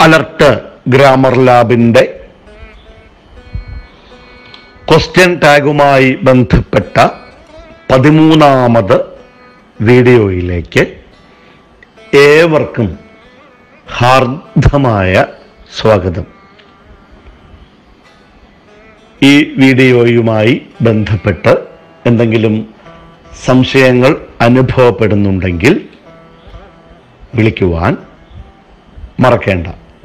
alert grammar ലാബിന്റെ question ടാഗുമായി ബന്ധപ്പെട്ട പതിമൂന്നാമത് വീഡിയോയിലേക്ക് ഏവർക്കും ഹാർദമായ സ്വാഗതം ഈ വീഡിയോയുമായി ബന്ധപ്പെട്ട് എന്തെങ്കിലും സംശയങ്ങൾ അനുഭവപ്പെടുന്നുണ്ടെങ്കിൽ വിളിക്കുവാൻ മറക്കേണ്ട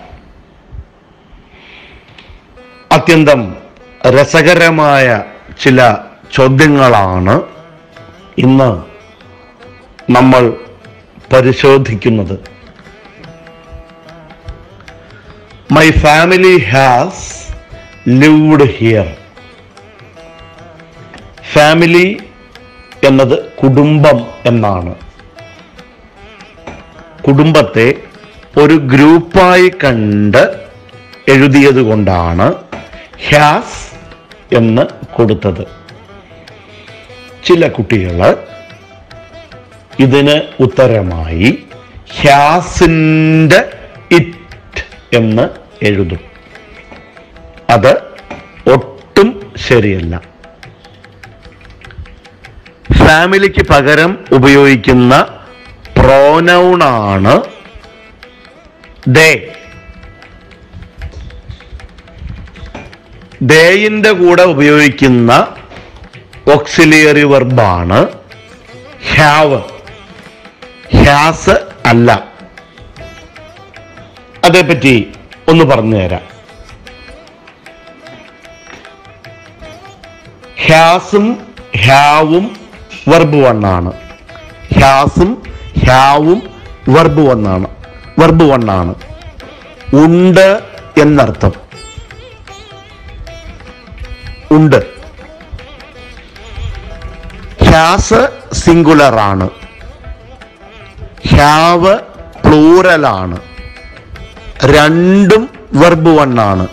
അത്യന്തം രസകരമായ ചില ചോദ്യങ്ങളാണ് ഇന്ന് നമ്മൾ പരിശോധിക്കുന്നത് my family has lived here family എന്നത് കുടുംബം എന്നാണ് കുടുംബത്തെ ഒരു ഗ്രൂപ്പായി കണ്ട് എഴുതിയത് കൊണ്ടാണ് ഹാസ് എന്ന് കൊടുത്തത് ചില കുട്ടികൾ ഇതിന് ഉത്തരമായി ഹാസിൻ്റെ ഇറ്റ് എന്ന് എഴുതും അത് ഒട്ടും ശരിയല്ല ഫാമിലിക്ക് പകരം ഉപയോഗിക്കുന്ന പ്രോനൗണാണ് ദേ ദേയിന്റെ കൂടെ ഉപയോഗിക്കുന്ന ഓക്സിലിയറി വെർബാണ് ഹാവ് ഹാസ് അല്ല അതേപ്പറ്റി ഒന്ന് പറഞ്ഞു തരാം ഹാസും ഹാവും വെർബ് വണ്ണാണ് ഹാസും ഹാവും വെർബ് വണ്ണാണ് വെർബ് വണ്ണാണ് ഉണ്ട് എന്നർത്ഥം ഉണ്ട് ഹാസ് സിംഗുലർ ആണ് ഹാവ് പ്ലൂറലാണ് രണ്ടും വെർബ് വണ്ണാണ്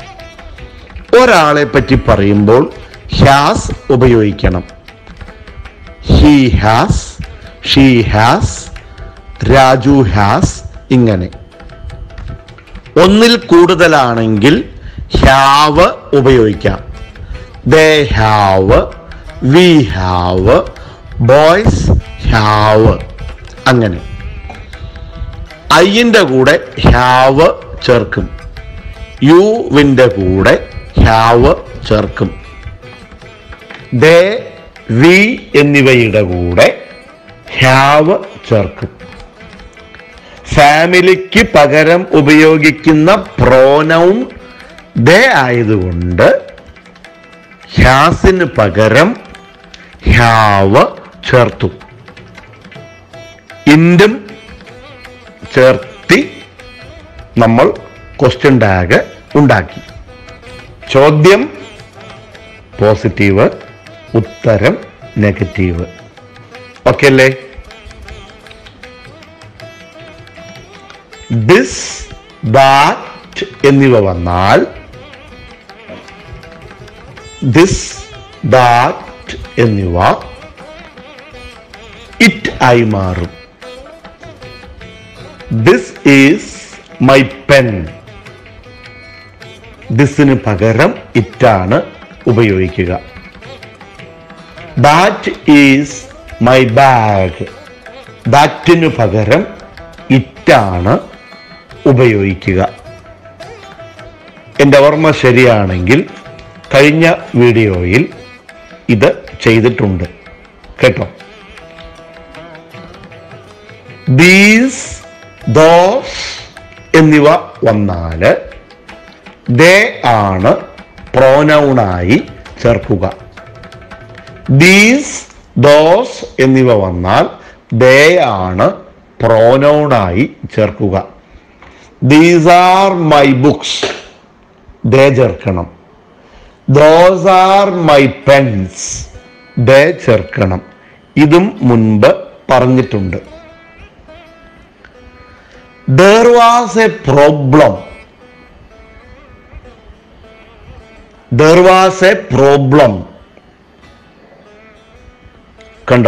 ഒരാളെ പറ്റി പറയുമ്പോൾ ഹാസ് ഉപയോഗിക്കണം he has she has Raju has ഇങ്ങനെ ഒന്നിൽ കൂടുതലാണെങ്കിൽ ഹാവ് ഉപയോഗിക്കാം they have we have boys have അങ്ങനെ ഐൻ്റെ കൂടെ ഹാവ് ചേർക്കും യുവിൻ്റെ കൂടെ ഹാവ് ചേർക്കും ദേ വി എന്നിവയുടെ കൂടെ ഹാവ് ചേർക്കും ഫാമിലിക്ക് പകരം ഉപയോഗിക്കുന്ന പ്രോനൗൺ ദേ ആയതുകൊണ്ട് ഹാസിന് പകരം ഹാവ് ചേർത്തു ഇൻഡും ചേർത്തി നമ്മൾ ക്വസ്റ്റ്യൻ ടാഗ് ഉണ്ടാക്കി ചോദ്യം പോസിറ്റീവ് ഉത്തരം നെഗറ്റീവ് ഓക്കെ അല്ലേ ദിസ് ദാറ്റ് എന്നിവ വന്നാൽ ദിസ് ദാറ്റ് എന്നിവ ഇറ്റ് ആയി മാറും ദിസ് ഈസ് മൈ പെൻ ദിസിന് പകരം ഇറ്റാണ് ഉപയോഗിക്കുക ദാറ്റ് ഈസ് മൈ ബാഗ് ദാറ്റിനു പകരം ഇറ്റാണ് ഉപയോഗിക്കുക എൻ്റെ ഓർമ്മ ശരിയാണെങ്കിൽ കഴിഞ്ഞ വീഡിയോയിൽ ഇത് ചെയ്തിട്ടുണ്ട് കേട്ടോ ദീസ് ദോസ് എന്നിവ വന്നാല് ദേ ആണ് പ്രോനൗണായി ചേർക്കുക ദീസ് ദോസ് എന്നിവ വന്നാൽ ദേ ആണ് പ്രോനൗണായി ചേർക്കുക these are my books they ചേർക്കണം those are my pens they ചേർക്കണം ഇതും മുൻപ് പറഞ്ഞിട്ടുണ്ട് there was a problem there was a problem കണ്ടോ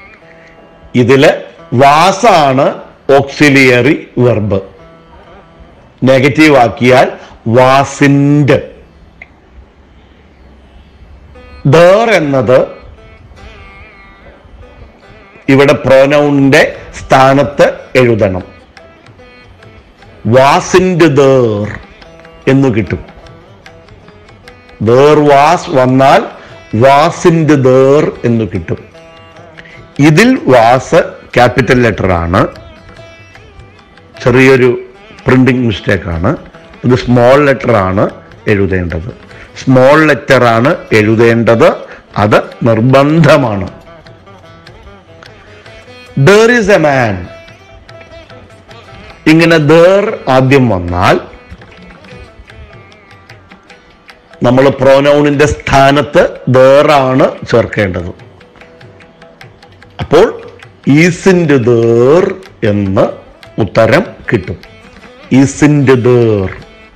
ഇതില് വാസാണ് ഓക്സിലിയറി വെർബ് നെഗറ്റീവ് ആക്കിയാൽ വാസിൻഡ് ദർ എന്നത് ഇവിടെ പ്രോനൗണിന്റെ സ്ഥാനത്ത് എഴുതണം വാസിൻഡ് ദർ എന്ന് കിട്ടും ദർ വാസ് വന്നാൽ വാസിൻഡ് ദർ എന്ന് കിട്ടും ഇതിൽ വാസ് ക്യാപിറ്റൽ ലെറ്റർ ആണ് ചെറിയൊരു പ്രിന്റിംഗ് മിസ്റ്റേക്ക് ആണ് ഇത് സ്മോൾ ലെറ്റർ ആണ് എഴുതേണ്ടത് സ്മോൾ ലെറ്റർ ആണ് എഴുതേണ്ടത് അത് നിർബന്ധമാണ് ദർ ഇസ് എ മാൻ ഇങ്ങനെ ദർ ആദ്യം വന്നാൽ നമ്മൾ പ്രോനൗണിന്റെ സ്ഥാനത്ത് ദറാണ് ചേർക്കേണ്ടത് അപ്പോൾ ഈസിൻ്റെ ദർ എന്ന് ഉത്തരം കിട്ടും ഈസിൻ്റെ ദർ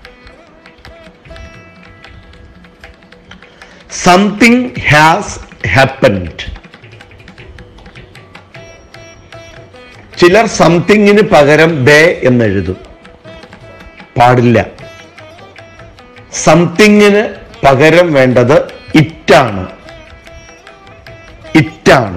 സംതിങ് ഹാസ് ഹാപ്പൻഡ് ചിലർ സംതിങ്ങിന് പകരം ദേ എന്നെഴുതും പാടില്ല സംതിങ്ങിന് പകരം വേണ്ടത് ഇറ്റാണ് ഇറ്റാണ്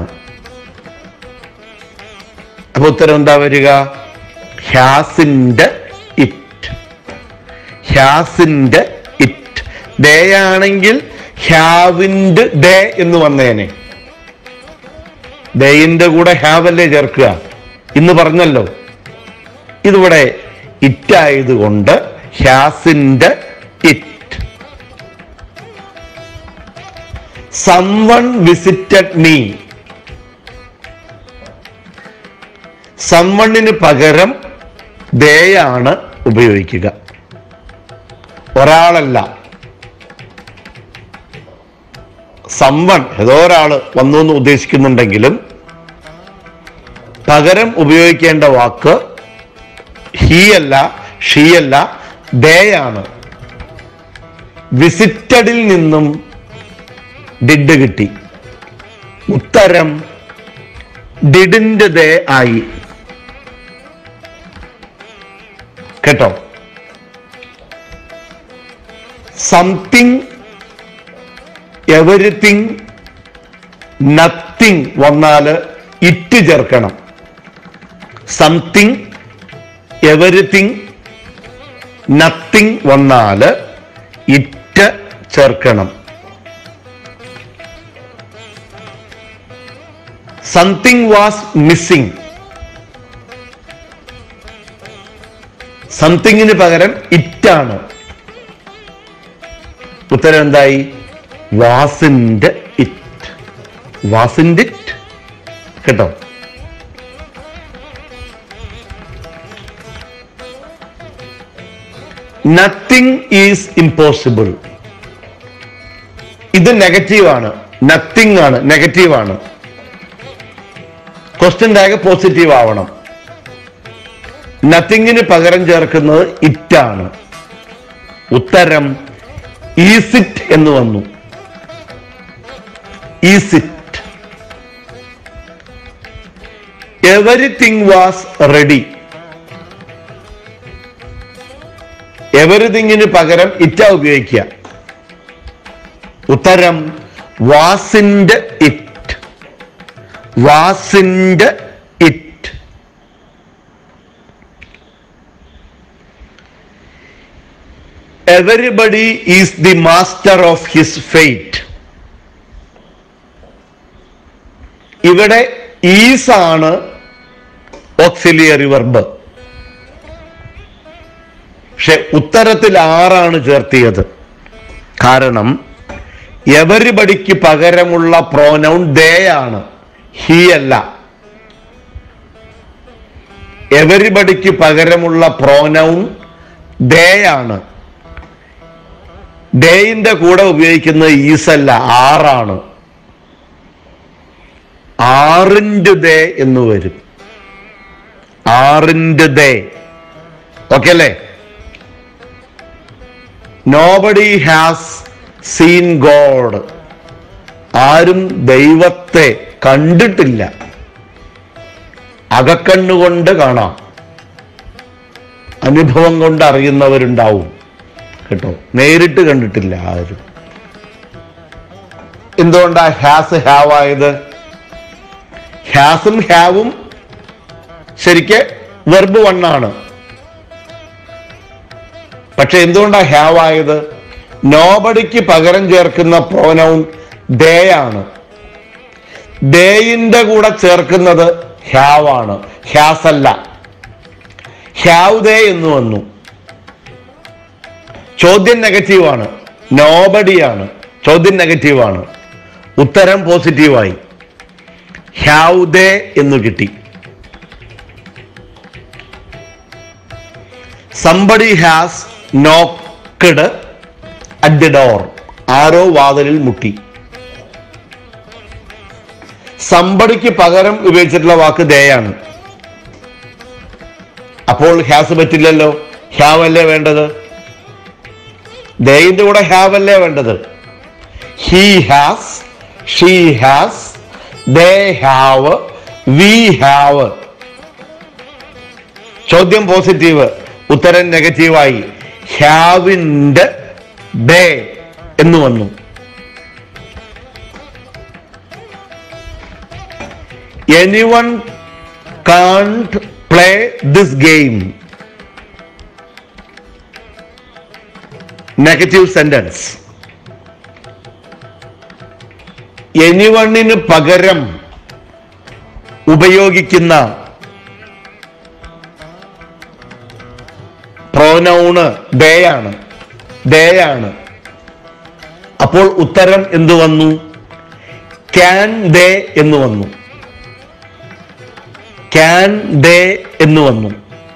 അപ്പൊ ഉത്തരം എന്താ വരിക ഹാസിന്റെ ഇറ്റ് ഹാസിന്റെ ഇറ്റ് ദേ ആണെങ്കിൽ ഹാവിൻ്റെ ദേ എന്ന് വന്നേനെ ദയിന്റെ കൂടെ ഹാവല്ലേ ചേർക്കുക ഇന്ന് പറഞ്ഞല്ലോ ഇതിവിടെ ഇറ്റായതുകൊണ്ട് ഹാസിന്റെ ഇറ്റ് സംവൺ വിസിറ്റഡ് മീ സംവണ്ണിന് പകരം ദേയാണ് ഉപയോഗിക്കുക ഒരാളല്ല സംവൺ ഏതോ ഒരാള് വന്നു എന്ന് ഉദ്ദേശിക്കുന്നുണ്ടെങ്കിലും പകരം ഉപയോഗിക്കേണ്ട വാക്ക് ഹീ അല്ല ഷീ അല്ല ദേയാണ് വിസിറ്റഡിൽ നിന്നും ഡിഡ് കിട്ടി ഉത്തരം ഡിഡിന്റെ ദേ ആയി കേട്ടോ സംതിങ് എവരിത്തിങ് നത്തിങ് വന്നാല് ഇറ്റ് ചേർക്കണം സംതിങ് എവരിത്തിങ് നത്തിങ് വന്നാല് ഇറ്റ് ചേർക്കണം സംതിങ് വാസ് മിസ്സിംഗ് സംതിങ്ങിന് പകരം ഇറ്റാണ് ഉത്തരം എന്തായി വാസിന്റെ ഇറ്റ് വാസിന്റെ ഇറ്റ് കേട്ടോ നത്തിങ് ഈസ് ഇമ്പോസിബിൾ ഇത് നെഗറ്റീവ് ആണ് നത്തിങ് ആണ് നെഗറ്റീവ് ആണ് ക്വസ്റ്റ്യൻ ടാഗ് പോസിറ്റീവ് ആവണം നത്തിങ്ങിന് പകരം ചേർക്കുന്നത് ഇറ്റാണ് ഉത്തരം ഈസിറ്റ് എന്ന് വന്നു ഈസിറ്റ് എവരിതിങ് വാസ് റെഡി എവരിതിങ്ങിന് പകരം ഇറ്റ ഉപയോഗിക്കുക ഉത്തരം വാസിന്റെ ഇറ്റ് വാസിന്റെ it everybody is the master of his fate ഇവിടെ ഈസ് ആണ് ഓക്സിലിയറി വെർബ് പക്ഷെ ഉത്തരത്തിൽ ആറാണ് ചേർത്തിയത് കാരണം എവരിബഡിക്ക് പകരമുള്ള പ്രോനൗൺ ദേ ആണ് ഹി അല്ല എവരിബഡിക്ക് പകരമുള്ള പ്രോനൗൺ ദേ ആണ് ഡേയിന്റെ കൂടെ ഉപയോഗിക്കുന്നത് ഈസല്ല ആറാണ് ആറിൻ്റെ ദേ എന്ന് വരും ആറിൻ്റെ ദേ ഓക്കെ അല്ലേ നോബഡി ഹാസ് സീൻ ഗോഡ് ആരും ദൈവത്തെ കണ്ടിട്ടില്ല അകക്കണ്ണുകൊണ്ട് കാണാം അനുഭവം കൊണ്ട് അറിയുന്നവരുണ്ടാവും കേട്ടോ നേരിട്ട് കണ്ടിട്ടില്ല ആരും എന്തുകൊണ്ടാ ഹാസ് ഹാവ് ആയത് ഹാസും ഹാവും ശരിക്ക് വെർബ് വണ്ണാണ് പക്ഷെ എന്തുകൊണ്ടാ ഹാവ് ആയത് നോബടിക്ക് പകരം ചേർക്കുന്ന പ്രോനൗൺ ദേ ആണ് ദേയിന്റെ കൂടെ ചേർക്കുന്നത് ഹാവ് ആണ് ഹാസ് അല്ല ഹാവ് ദേ എന്ന് വന്നു ചോദ്യം നെഗറ്റീവാണ് നോബഡിയാണ് ചോദ്യം നെഗറ്റീവാണ് ഉത്തരം പോസിറ്റീവായി ഹാവ് ദേ എന്ന് കിട്ടി somebody has knocked at the door ആരോ വാതിലിൽ മുട്ടി സംബടിക്ക് പകരം ഉപയോഗിച്ചിട്ടുള്ള വാക്ക് ദയാണ് അപ്പോൾ ഹാസ് പറ്റില്ലല്ലോ ഹാവ് അല്ലേ വേണ്ടത് ദയിന്റെ കൂടെ ഹാവ് അല്ലേ വേണ്ടത് he has she has they have we have ചോദ്യം പോസിറ്റീവ് ഉത്തരം നെഗറ്റീവായി ഹാവിൻ്റെ ദേ എന്ന് വന്നു anyone can't play this game negative sentence എനിവണ്ണിന് പകരം ഉപയോഗിക്കുന്ന പ്രോനൗണ് ദയാണ് ദയാണ് അപ്പോൾ ഉത്തരം എന്തു വന്നു ക്യാൻ ദേ എന്ന് വന്നു ക്യാൻ ദേ എന്ന് വന്നു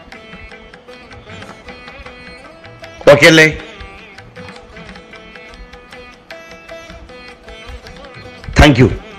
ഓക്കെ അല്ലേ താങ്ക് യു